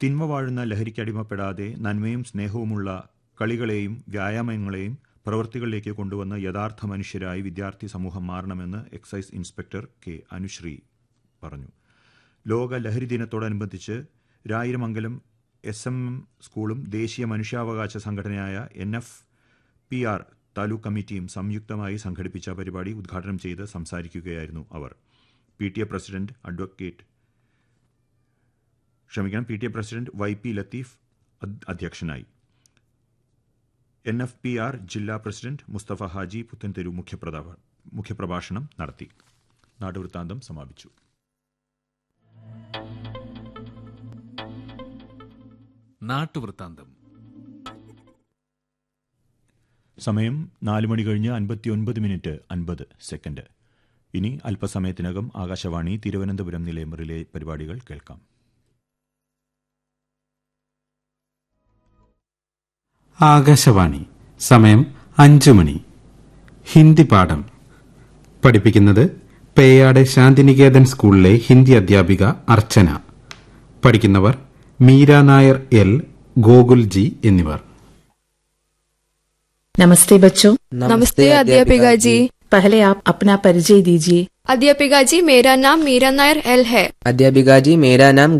തിന്മ വാഴുന്ന ലഹരിക്കടിമപ്പെടാതെ നന്മയും സ്നേഹവുമുള്ള കളികളെയും വ്യായാമങ്ങളെയും പ്രവൃത്തികളിലേക്ക് കൊണ്ടുവന്ന് യഥാർത്ഥ മനുഷ്യരായി വിദ്യാർത്ഥി സമൂഹം മാറണമെന്ന് എക്സൈസ് ഇൻസ്പെക്ടർ കെ അനുശ്രീ പറഞ്ഞു ലോക ലഹരി ദിനത്തോടനുബന്ധിച്ച് രായിരമംഗലം എസ് എം എം സ്കൂളും ദേശീയ മനുഷ്യാവകാശ സംഘടനയായ N F P R taluk കമ്മിറ്റിയും സംയുക്തമായി സംഘടിപ്പിച്ച പരിപാടി ഉദ്ഘാടനം ചെയ്ത് സംസാരിക്കുകയായിരുന്നു അവർ P T A president advocate ക്ഷമിക്കണം P T A president Y P Latheef അദ്- അധ്യക്ഷനായി എൻ എഫ് പി ആർ ജില്ലാ പ്രസിഡന്റ് മുസ്തഫ ഹാജി പുത്തൻതെരു മുഖ്യപ്രതാ- മുഖ്യപ്രഭാഷണം നടത്തി നാട്ടുവൃത്താന്തം സമാപിച്ചു നാട്ടുവൃത്താന്തം സമയം നാല് മണി കഴിഞ്ഞ് അൻപത്തിയൊൻപത് മിനിറ്റ് അൻപത് സെക്കൻഡ് ഇനി അല്പസമയത്തിനകം ആകാശവാണി തിരുവനന്തപുരം നിലയം റിലേ പരിപാടികൾ കേൾക്കാം ആകാശവാണി സമയം അഞ്ചു മണി ഹിന്ദി പാഠം പഠിപ്പിക്കുന്നത് പേയാട് ശാന്തിനികേതൻ സ്കൂളിലെ ഹിന്ദി അധ്യാപിക അർച്ചന പഠിക്കുന്നവർ മീര നായർ എൽ ഗോകുൽ ജി എന്നിവർ नमस्ते बच्चों नमस्ते अध्यापिका जी पहले आप अपना परिचय दीजिए अध्यापिका जी मेरा नाम मीरा नायर एल है अध्यापिका जी मेरा नाम